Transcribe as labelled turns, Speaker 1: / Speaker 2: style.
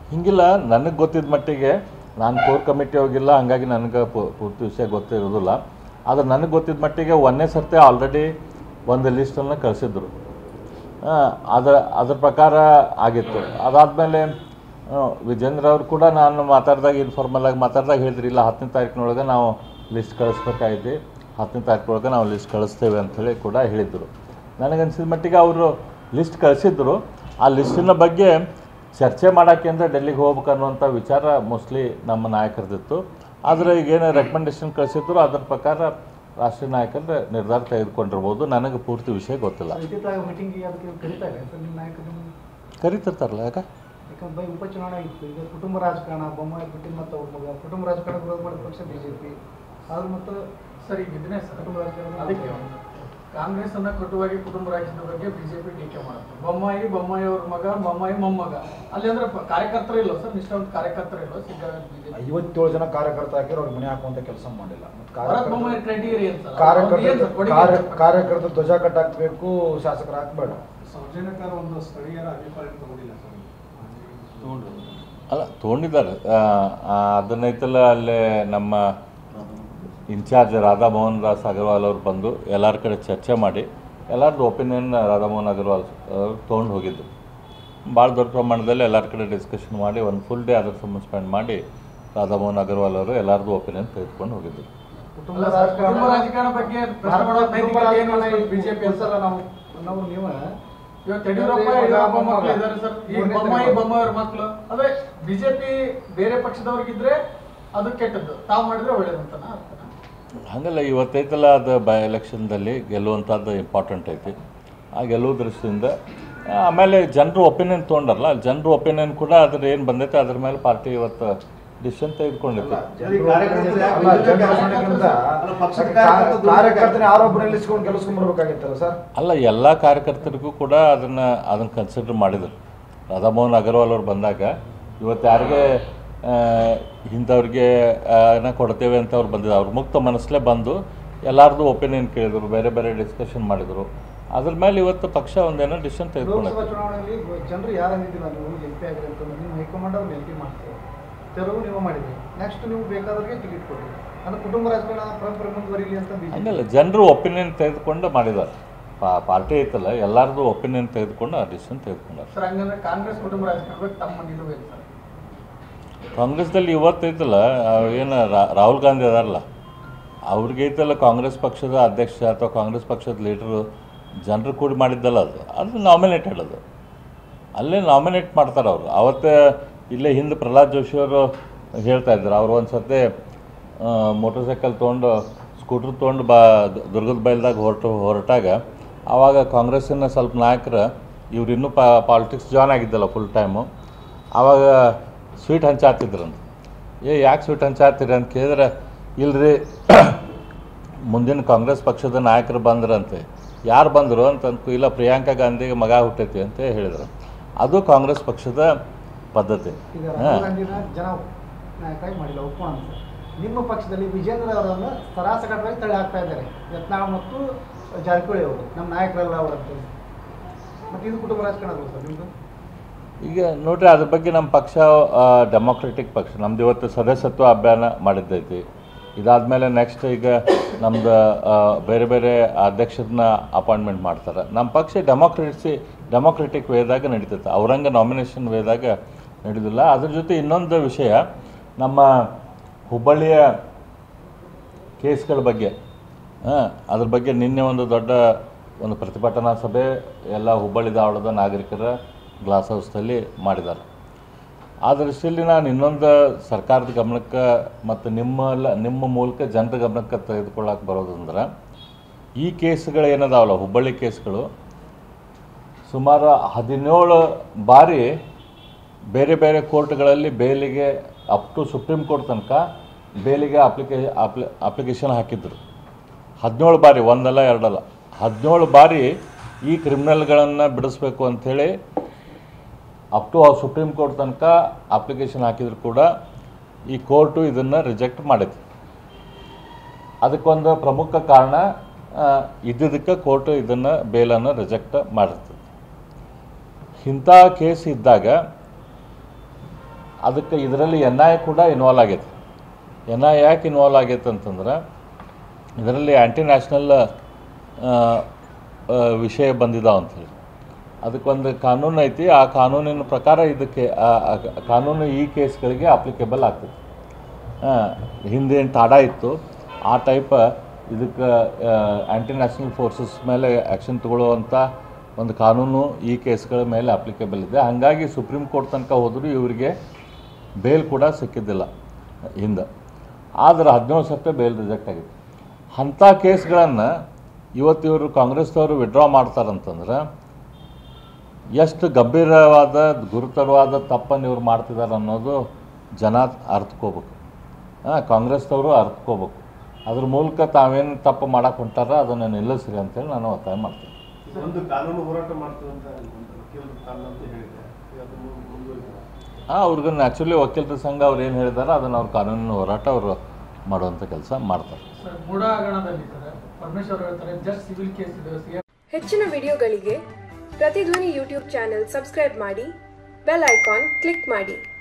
Speaker 1: ಹಿಂಗಿಲ್ಲ ನನಗೆ ಗೊತ್ತಿದ್ದ ಮಟ್ಟಿಗೆ ನಾನು ಕೋರ್ ಕಮಿಟಿ ಹೋಗಿಲ್ಲ ಹಂಗಾಗಿ ನನಗೆ ಪೂ- ಪೂರ್ತಿ ವಿಷಯ ಗೊತ್ತಿರೋದಿಲ್ಲ ಆದರೆ ನನಗೆ ಗೊತ್ತಿದ್ದ ಮಟ್ಟಿಗೆ ಒಂದನೇ ಸರ್ತಿ ಆಲ್ರೆಡಿ ಒಂದು ಲಿಸ್ಟನ್ನು ಕಳಿಸಿದ್ರು ಅದರ ಅದ್ರ ಪ್ರಕಾರ ಆಗಿತ್ತು ಅದಾದಮೇಲೆ ವಿಜೇಂದ್ರ ಅವರು ಕೂಡ ನಾನು ಮಾತಾಡಿದಾಗ ಇನ್ಫಾರ್ಮಲ್ ಆಗಿ ಮಾತಾಡಿದಾಗ ಹೇಳಿದ್ರಿ ಇಲ್ಲ ಹತ್ತನೇ ತಾರೀಕಿನೊಳಗೆ ನಾವು ಲಿಸ್ಟ್ ಕಳಿಸ್ಬೇಕಾಯ್ತು ಹತ್ತನೇ ತಾರೀಕಿನೊಳಗೆ ನಾವು ಲಿಸ್ಟ್ ಕಳಿಸ್ತೇವೆ ಅಂಥೇಳಿ ಕೂಡ ಹೇಳಿದರು ನನಗನ್ಸಿದ ಮಟ್ಟಿಗೆ ಅವರು ಲಿಸ್ಟ್ ಕಳಿಸಿದ್ರು ಆ ಲಿಸ್ಟಿನ ಬಗ್ಗೆ ಚರ್ಚೆ ಮಾಡೋಕ್ಕೆ ಅಂದರೆ ಡೆಲ್ಲಿಗೆ ಹೋಗ್ಬೇಕು ಅನ್ನುವಂಥ ವಿಚಾರ ಮೋಸ್ಟ್ಲಿ ನಮ್ಮ ನಾಯಕರದಿತ್ತು ಆದರೆ ಈಗೇನು ರೆಕಮೆಂಡೇಶನ್ ಕಳಿಸಿದ್ರು ಅದ್ರ ಪ್ರಕಾರ ರಾಷ್ಟ್ರೀಯ ನಾಯಕರು ನಿರ್ಧಾರ ತೆಗೆದುಕೊಂಡಿರ್ಬೋದು ನನಗೆ ಪೂರ್ತಿ ವಿಷಯ ಗೊತ್ತಿಲ್ಲ
Speaker 2: ಇತ್ತಿತ್ತಾಗ ಮೀಟಿಂಗಿಗೆ ಅದಕ್ಕೆ ಕರೀತಾರೆ ಸರ್ ನಿಮ್ಮ ನಾಯಕರು ನಿಮ್ಮ
Speaker 1: ಕರಿತಿರ್ತಾರಲ್ಲ ಯಾಕೆ
Speaker 2: ಯಾಕಂದ್ರೆ ಬೈ ಉಪಚುನಾವಣೆ ಆಗಿತ್ತು ಈಗ ಕುಟುಂಬ ರಾಜಕಾರಣ ಬೊಮ್ಮಾಯಿ ಬಿಟ್ಟಿನ ಮತ್ತು ಅವ್ರ ಮಗ ಕುಟುಂಬ ರಾಜಕಾರಣ ವಿರೋಧ ಮಾಡಿದ ಪಕ್ಷ ಬಿಜೆಪಿ ಆದ್ರೂ ಮತ್ತು
Speaker 3: ಸರ್ ಈಗ ಇದನ್ನೇ ಸರ್
Speaker 2: ಕುಟುಂಬ ರಾಜಕಾರಣ
Speaker 3: ಅದಕ್ಕೆ ಕಾಂಗ್ರೆಸ್ ಅನ್ನ ಕಟುವಾಗಿ ಕುಟುಂಬ ರಾಜ್ಯದ ಬಗ್ಗೆ ಬಿಜೆಪಿ ಟೀಕೆ ಮಾಡುತ್ತೆ ಬೊಮ್ಮಾಯಿ ಬೊಮ್ಮಾಯಿ ಅವ್ರ ಮಗ ಬೊಮ್ಮಾಯಿ ಮೊಮ್ಮಗ ಅಲ್ಲಿ ಅಂದ್ರೆ ಪ- ಕಾರ್ಯಕರ್ತರು ಇಲ್ಲ ಸರ್ ನಿಷ್ಠಾವಂತ ಕಾರ್ಯಕರ್ತರು ಇಲ್ಲ ಸಿದ್ದರಾಮಯ್ಯ ಬಿಜೆಪಿ
Speaker 4: ಐವತ್ತೇಳು ಜನ ಕಾರ್ಯಕರ್ತ ಹಾಕಿರೋ ಅವ್ರಿಗೆ ಮನೆ ಹಾಕುವಂತ ಕೆಲಸ ಮಾಡಿಲ್ಲ ಮತ್ತು
Speaker 3: ಭರತ್ ಬೊಮ್ಮಾಯಿ ಕ್ರೈಟೀರಿಯಾ ಏನು ಸರ್
Speaker 4: ಕಾರ್ಯಕರ್ತ
Speaker 3: ಅವ್ರ್ದು ಏನ್ ಸರ್ ಕೊಡುಗೆ
Speaker 4: ಕಾರ್ಯ
Speaker 3: ಸರ್?
Speaker 4: ಕಾರ್ಯಕರ್ತ ಧ್ವಜ ಕಟ್ಟಾಕ್ಬೇಕು ಶಾಸಕರು ಹಾಕ್ಬೇಡ
Speaker 5: ಸೌಜನ್ಯಕರ ಒಂದು ಸ್ಥಳೀಯರ ಅಭಿಪ್ರಾಯ ತಗೊಂಡಿಲ್ಲ ಸರ್
Speaker 1: ಅಲ್ಲ ತೊಗೊಂಡಿದ್ದಾರೆ ಅದನ್ನೈತಲ್ಲ ಅಲ್ಲೇ ನಮ್ಮ ಇನ್ಚಾರ್ಜ್ ರಾಧಾಮೋಹನ್ ದಾಸ್ ಅಗರ್ವಾಲ್ ಅವರು ಬಂದು ಎಲ್ಲರ ಕಡೆ ಚರ್ಚೆ ಮಾಡಿ ಎಲ್ಲರದ್ದು ಒಪಿನಿಯನ್ ರಾಧಾಮೋಹನ್ ಅಗರ್ವಾಲ್ ಅವರು ತೊಗೊಂಡು ಹೋಗಿದ್ದು ಭಾಳ ದೊಡ್ಡ ಪ್ರಮಾಣದಲ್ಲಿ ಎಲ್ಲರ ಕಡೆ ಡಿಸ್ಕಷನ್ ಮಾಡಿ ಒಂದು ಫುಲ್ ಡೇ ಅದ್ರ ಸಂಬಂಧ ಸ್ಪೆಂಡ್ ಮಾಡಿ ರಾಧಾಮೋಹನ್ ಅಗರ್ವಾಲ್ ಅವರು ಎಲ್ಲರದ್ದು ಒಪಿನಿಯನ್ ತೆಗೆದುಕೊಂಡು ಹೋಗಿದ್ದರು
Speaker 2: ಕುಟುಂಬ
Speaker 3: ಅಲ್ಲ ಸರ್, ಕುಟುಂಬ ರಾಜಕಾರಣ ಬಗ್ಗೆ ಪ್ರಶ್ನೆ ಮಾಡೋ ನೈತಿಕತೆ ಏನು ಬಿಜೆಪಿ
Speaker 2: ಒಂದ್ಸಲ ನಾವು ನಾವು ನೀವು
Speaker 3: ಇವತ್ತು ಯಡಿಯೂರಪ್ಪ ಯಡಿಯೂರಪ್ಪ ಮಕ್ಕಳು ಇದ್ದಾರೆ ಸರ್ ಈ ಬೊಮ್ಮಾಯಿ ಬೊಮ್ಮಾಯಿ ಅವ್ರ ಮಕ್ಕಳು ಅದೇ ಬಿಜೆಪಿ ಬೇರೆ ಪಕ್ಷದವ್ರಿಗಿದ್ರೆ ಅದು ಕೆಟ್ಟದ್ದು ತಾವು ಮಾಡಿದ್ರೆ ಒಳ್ಳೇದಂತನ ಅರ್ಥನಾ?
Speaker 1: ಹಾಗಲ್ಲ ಇವತ್ತೈತಲ್ಲ ಅದು ಬೈ ಎಲೆಕ್ಷನ್ದಲ್ಲಿ ಗೆಲ್ಲುವಂಥದ್ದು ಇಂಪಾರ್ಟೆಂಟ್ ಐತಿ ಆ ಗೆಲ್ಲುವ ದೃಷ್ಟಿಯಿಂದ ಆಮೇಲೆ ಜನರು ಒಪಿನಿಯನ್ ತೊಗೊಂಡರಲ್ಲ ಜನರು ಒಪಿನಿಯನ್ ಕೂಡ ಅದ್ರ ಏನು ಬಂದೈತೆ ಅದ್ರ ಮೇಲೆ ಪಾರ್ಟಿ ಇವತ್ತು ಡಿಸಿಷನ್ ತೆಗೆದುಕೊಂಡಿತ್ತು
Speaker 4: ಅಲ್ಲ, ಜನರ ಮನೆಗಿಂತ ಕಾರ್ಯಕರ್ತನ ಯಾರೊಬ್ಬರು ನಿಲ್ಲಿಸ್ಕೊಂಡು ಕೆಲಸ್ಕೊಂಡ್ಬರ್ಬೇಕಾಗಿತ್ತಲ್ಲ ಸರ್
Speaker 1: ಅಲ್ಲ ಎಲ್ಲ ಕಾರ್ಯಕರ್ತರಿಗೂ ಕೂಡ ಅದನ್ನು ಅದನ್ನು ಕನ್ಸಿಡರ್ ಮಾಡಿದರು ರಾಧಾಮೋಹನ್ ಅಗರ್ವಾಲ್ ಅವ್ರು ಬಂದಾಗ ಇವತ್ತು ಯಾರಿಗೆ ಆ, ಇಂಥವ್ರಿಗೆ ಆ, ಏನೋ ಕೊಡ್ತೇವೆ ಅಂತ ಅವ್ರು ಬಂದಿದ್ದು ಅವ್ರು ಮುಕ್ತ ಮನಸ್ಸಲ್ಲೇ ಬಂದು ಎಲ್ಲರದು ಒಪಿನಿಯನ್ ಕೇಳಿದರು ಬೇರೆ ಬೇರೆ ಡಿಸ್ಕಷನ್ ಮಾಡಿದರು ಅದ್ರ ಮೇಲೆ ಇವತ್ತು ಪಕ್ಷ ಒಂದೇನೋ ಡಿಸಿಷನ್ ತೆಗೆದುಕೊಂಡ
Speaker 2: ಲೋಕಸಭಾ ಚುನಾವಣೆಯಲ್ಲಿ ಜನರು ಯಾರು ಅಂದಿದ್ದಿಲ್ಲ ನೀವು ಎಂ ಪಿ ಆಗಿರಿ ಅಂತ ನಿಮ್ಮ ಹೈಕಮಾಂಡ್ ಅವ್ರು ಎಂ ಪಿ ಮಾಡ್ತಾರೆ ತೆರವು ನೀವು ಮಾಡಿದ್ರಿ ನೆಕ್ಸ್ಟ್ ನೀವು ಬೇಕಾದವ್ರಿಗೆ ಟಿಕೆಟ್ ಕೊಡ್ರಿ ಅಂದ್ರೆ ಕುಟುಂಬ ರಾಜಕಾರಣ ಪರಂಪರೆ ಮುಂದುವರಿಲಿ ಅಂತ ಬಿಜೆಪಿ
Speaker 1: ಹಂಗಲ್ಲ ಜನರು ಒಪಿನಿಯನ್ ತೆಗೆದುಕೊಂಡು ಮಾಡಿದ್ದಾರೆ ಪಾ ಪಾರ್ಟಿ ಐತಲ್ಲ ಎಲ್ಲರದು ಒಪಿನಿಯನ್ ತೆಗೆದುಕೊಂಡು ಆ ಡಿಸಿಷನ್ ತೆಗೆದುಕೊಂಡಾರೆ
Speaker 3: ಸರ್ ಹಂಗಂದ್ರೆ ಕಾಂಗ್ರೆಸ್ ಕುಟುಂಬ ರಾಜಕಾರಣ ಬಗ್ಗೆ ತಮ್ಮ ನಿಲುವೇನು ಸರ್
Speaker 1: ಕಾಂಗ್ರೆಸ್ದಲ್ಲಿ ಇವತ್ತೈತಲ್ಲ ಏನು ರಾಹುಲ್ ಗಾಂಧಿ ಅದಾರಲ್ಲ ಅವ್ರಿಗೆ ಐತಲ್ಲ ಕಾಂಗ್ರೆಸ್ ಪಕ್ಷದ ಅಧ್ಯಕ್ಷ ಅಥವಾ ಕಾಂಗ್ರೆಸ್ ಪಕ್ಷದ ಲೀಡ್ರು ಜನರು ಕೂಡಿ ಮಾಡಿದ್ದಲ್ಲ ಅದು ಅದು ನಾಮಿನೇಟೆಡ್ ಅದು ಅಲ್ಲೇ ನಾಮಿನೇಟ್ ಮಾಡ್ತಾರೆ ಅವರು ಅವತ್ತೇ ಇಲ್ಲೇ ಹಿಂದೆ ಪ್ರಹ್ಲಾದ್ ಜೋಶಿ ಅವರು ಹೇಳ್ತಾ ಇದ್ರು ಅವ್ರು ಒಂದು ಸರ್ತಿ ಮೋಟರ್ ಸೈಕಲ್ ತೊಗೊಂಡು ಸ್ಕೂಟ್ರ್ ತೊಗೊಂಡು ಬಾ ದುರ್ಗದ ಬೈಲ್ದಾಗ ಹೊರಟು ಹೊರಟಾಗ ಆವಾಗ ಕಾಂಗ್ರೆಸ್ಸಿನ ಸ್ವಲ್ಪ ನಾಯಕರು ಇವ್ರು ಇನ್ನೂ ಪಾ ಪಾಲಿಟಿಕ್ಸ್ ಜಾಯ್ನ್ ಆಗಿದ್ದಲ್ಲ ಫುಲ್ ಟೈಮು ಆವಾಗ ಸ್ವೀಟ್ ಹಂಚಾತಿದ್ರಂತ ಏ ಯಾಕೆ ಸ್ವೀಟ್ ಹಂಚಾತಿರಿ ಅಂತ ಕೇಳಿದ್ರೆ ಇಲ್ರಿ ಮುಂದಿನ ಕಾಂಗ್ರೆಸ್ ಪಕ್ಷದ ನಾಯಕರು ಬಂದ್ರಂತೆ ಯಾರು ಬಂದರು ಅಂತ ಅನ್ಕೊ ಇಲ್ಲ ಪ್ರಿಯಾಂಕಾ ಗಾಂಧಿಗೆ ಮಗ ಹುಟ್ಟೈತಿ ಅಂತ ಹೇಳಿದರು ಅದು ಕಾಂಗ್ರೆಸ್ ಪಕ್ಷದ ಪದ್ಧತಿ
Speaker 2: ಈಗ
Speaker 1: ಹಾಂ
Speaker 2: ರಾಹುಲ್ ಗಾಂಧಿನ ಜನ ನಾಯಕರಾಗಿ ಮಾಡಿಲ್ಲ ಒಪ್ಪೋಣ ಸರ್ ನಿಮ್ಮ ಪಕ್ಷದಲ್ಲಿ ವಿಜೇಂದ್ರ ಅವರನ್ನು ಸರಾಸಗಟ್ಟವಾಗಿ ತಳ್ಳಿ ಹಾಕ್ತಾ ಇದ್ದಾರೆ ಯತ್ನಾಳ್ ಮತ್ತು ಜಾರಕಿಹೊಳಿ ಅವರು ನಮ್ಮ ನಾಯಕರೆಲ್ಲ ಅವರಂತೆ ಮತ್ತು ಇದು ಕುಟುಂಬ ರಾಜಕಾರಣ ಅಲ್ವಾ ಸರ್ ನಿಮ್ಮದು
Speaker 1: ಈಗ ನೋಡ್ರಿ ಅದ್ರ ಬಗ್ಗೆ ನಮ್ಮ ಪಕ್ಷ ಡೆಮೋಕ್ರೆಟಿಕ್ ಪಕ್ಷ ನಮ್ದು ಇವತ್ತು ಸದಸ್ಯತ್ವ ಅಭಿಯಾನ ಮಾಡಿದ್ದೈತಿ ಇದಾದಮೇಲೆ ನೆಕ್ಸ್ಟ್ ಈಗ ನಮ್ದು ಆ, ಬೇರೆ ಬೇರೆ ಅಧ್ಯಕ್ಷರನ್ನ ಅಪಾಯಿಂಟ್ಮೆಂಟ್ ಮಾಡ್ತಾರೆ ನಮ್ಮ ಪಕ್ಷ ಡೆಮೋಕ್ರೆಸಿ ಡೆಮೋಕ್ರೆಟಿಕ್ ವೇದಾಗ ನಡೀತೈತೆ ಅವ್ರಂಗ ನಾಮಿನೇಷನ್ ವೇದಾಗ ನಡೀದಿಲ್ಲ ಅದ್ರ ಜೊತೆ ಇನ್ನೊಂದು ವಿಷಯ ನಮ್ಮ ಹುಬ್ಬಳ್ಳಿಯ ಕೇಸ್ಗಳ ಬಗ್ಗೆ ಹಾಂ ಅದ್ರ ಬಗ್ಗೆ ನಿನ್ನೆ ಒಂದು ದೊಡ್ಡ ಒಂದು ಪ್ರತಿಭಟನಾ ಸಭೆ ಎಲ್ಲ ಹುಬ್ಬಳ್ಳಿ ಧಾರವಾಡದ ನಾಗರಿಕರ ಗ್ಲಾಸ್ ಹೌಸ್ದಲ್ಲಿ ಮಾಡಿದ್ದಾರೆ ಆ ದೃಷ್ಟಿಯಲ್ಲಿ ನಾನು ಇನ್ನೊಂದು ಸರ್ಕಾರದ ಗಮನಕ್ಕೆ ಮತ್ತು ನಿಮ್ಮಲ್ಲ ನಿಮ್ಮ ಮೂಲಕ ಜನರ ಗಮನಕ್ಕೆ ತೆಗೆದುಕೊಳ್ಳಕ್ಕೆ ಬರೋದಂದ್ರೆ ಈ ಕೇಸ್ಗಳು ಏನದಾವಲ್ಲ ಹುಬ್ಬಳ್ಳಿ ಕೇಸ್ಗಳು ಸುಮಾರು ಹದಿನೇಳು ಬಾರಿ ಬೇರೆ ಬೇರೆ ಕೋರ್ಟ್ಗಳಲ್ಲಿ ಬೇಲಿಗೆ ಅಪ್ ಟು ಸುಪ್ರೀಂ ಕೋರ್ಟ್ ತನಕ ಬೇಲಿಗೆ ಅಪ್ಲಿಕೇ ಅಪ್ಲಿ ಅಪ್ಲಿಕೇಶನ್ ಹಾಕಿದ್ರು ಹದಿನೇಳು ಬಾರಿ ಒಂದಲ್ಲ ಎರಡಲ್ಲ ಹದಿನೇಳು ಬಾರಿ ಈ ಕ್ರಿಮಿನಲ್ಗಳನ್ನು ಬಿಡಿಸ್ಬೇಕು ಅಂಥೇಳಿ ಅಪ್ ಟು ಸುಪ್ರೀಂ ಕೋರ್ಟ್ ತನಕ ಅಪ್ಲಿಕೇಶನ್ ಹಾಕಿದ್ರು ಕೂಡ ಈ ಕೋರ್ಟು ಇದನ್ನು ರಿಜೆಕ್ಟ್ ಮಾಡಿದೆ ಅದಕ್ಕೊಂದು ಪ್ರಮುಖ ಕಾರಣ ಆ, ಇದ್ದಿದ್ದಕ್ಕೆ ಕೋರ್ಟು ಇದನ್ನು ಬೇಲನ್ನು ರಿಜೆಕ್ಟ್ ಮಾಡಿರ್ತದೆ ಇಂಥ ಕೇಸ್ ಇದ್ದಾಗ ಅದಕ್ಕೆ ಇದರಲ್ಲಿ ಎನ್ ಐ ಕೂಡ ಇನ್ವಾಲ್ವ್ ಆಗೈತೆ ಎನ್ ಐ ಯಾಕೆ ಇನ್ವಾಲ್ವ್ ಆಗೈತೆ ಅಂತಂದ್ರೆ ಇದರಲ್ಲಿ ಆ್ಯಂಟಿ ನ್ಯಾಷನಲ್ ವಿಷಯ ಬಂದಿದ್ದಾವೆ ಅಂಥೇಳಿ ಅದಕ್ಕೊಂದು ಕಾನೂನು ಐತಿ ಆ ಕಾನೂನಿನ ಪ್ರಕಾರ ಇದಕ್ಕೆ ಆ- ಆ ಕಾನೂನು ಈ ಕೇಸ್ಗಳಿಗೆ ಅಪ್ಲಿಕೇಬಲ್ ಆಗ್ತದೆ ಆ, ಹಿಂದೆ ಏನು ಟಾಡಾ ಇತ್ತು ಆ ಟೈಪ್ ಇದಕ್ಕೆ ಆ್ಯಂಟಿ ನ್ಯಾಷನಲ್ ಫೋರ್ಸಸ್ ಮೇಲೆ ಆ್ಯಕ್ಷನ್ ತಗೊಳ್ಳುವಂಥ ಒಂದು ಕಾನೂನು ಈ ಕೇಸ್ಗಳ ಮೇಲೆ ಅಪ್ಲಿಕೇಬಲ್ ಇದೆ ಹಾಗಾಗಿ ಸುಪ್ರೀಂ ಕೋರ್ಟ್ ತನಕ ಹೋದರೂ ಇವರಿಗೆ ಬೇಲ್ ಕೂಡ ಸಿಕ್ಕಿದ್ದಿಲ್ಲ ಹಿಂದೆ ಆದರೆ ಹದಿನೇಳು ಸಪ್ಟೆ ಬೇಲ್ ರಿಜೆಕ್ಟ್ ಆಗಿತ್ತು ಅಂಥ ಕೇಸ್ಗಳನ್ನು ಇವತ್ತು ಇವರು ಕಾಂಗ್ರೆಸ್ದವರು ವಿಡ್ರಾ ಮಾಡ್ತಾರಂತಂದ್ರೆ ಎಷ್ಟು ಗಂಭೀರವಾದ ಗುರುತರವಾದ ತಪ್ಪನ್ನು ಇವ್ರು ಮಾಡ್ತಿದ್ದಾರೆ ಅನ್ನೋದು ಜನ ಅರ್ಥಕೋಬೇಕು ಹಾಂ ಕಾಂಗ್ರೆಸ್ದವರು ಅರ್ಥಕೋಬೇಕು ಅದ್ರ ಮೂಲಕ ತಾವೇನು ತಪ್ಪು ಮಾಡಕ್ಕೆ ಹೊಂಟಾರ ಅದನ್ನು ನಿಲ್ಲಿಸ್ರಿ ಅಂತೇಳಿ ನಾನು ಒತ್ತಾಯ ಮಾಡ್ತೀನಿ
Speaker 5: ಒಂದು ಕಾನೂನು ಹೋರಾಟ ಮಾಡ್ತದೆ ಅಂತ ವಕೀಲರು ತಂಡ ಅಂತ ಹೇಳಿದೆ ಅದು ಮುಂದ್- ಮುಂದುವರಿದಿದೆ.
Speaker 1: ಹಾಂ ಅವ್ರಿಗೆ ಆ್ಯಕ್ಚುಲಿ ವಕೀಲರ ಸಂಘ ಅವ್ರು ಏನು ಹೇಳಿದಾರೆ ಅದನ್ನು ಅವ್ರ ಕಾನೂನಿನ ಹೋರಾಟ ಅವರು ಮಾಡುವಂಥ ಕೆಲಸ ಮಾಡ್ತಾರೆ
Speaker 3: ಸರ್ ಮೂಡ ಹಗರಣದಲ್ಲಿ ಸರ್ ಪರಮೇಶ್ವರ್ ಹೇಳ್ತಾರೆ ಜಸ್ಟ್ ಸಿವಿಲ್ ಕೇಸ್ ಇದೆ ಸಿಎಂ
Speaker 6: ಹೆಚ್ಚಿನ ವಿಡಿಯೋಗಳಿಗೆ ಪ್ರತಿಧ್ವನಿ ಯೂಟ್ಯೂಬ್ ಚಾನೆಲ್ ಸಬ್ಸ್ಕ್ರೈಬ್ ಮಾಡಿ ಬೆಲ್ ಐಕಾನ್ ಕ್ಲಿಕ್ ಮಾಡಿ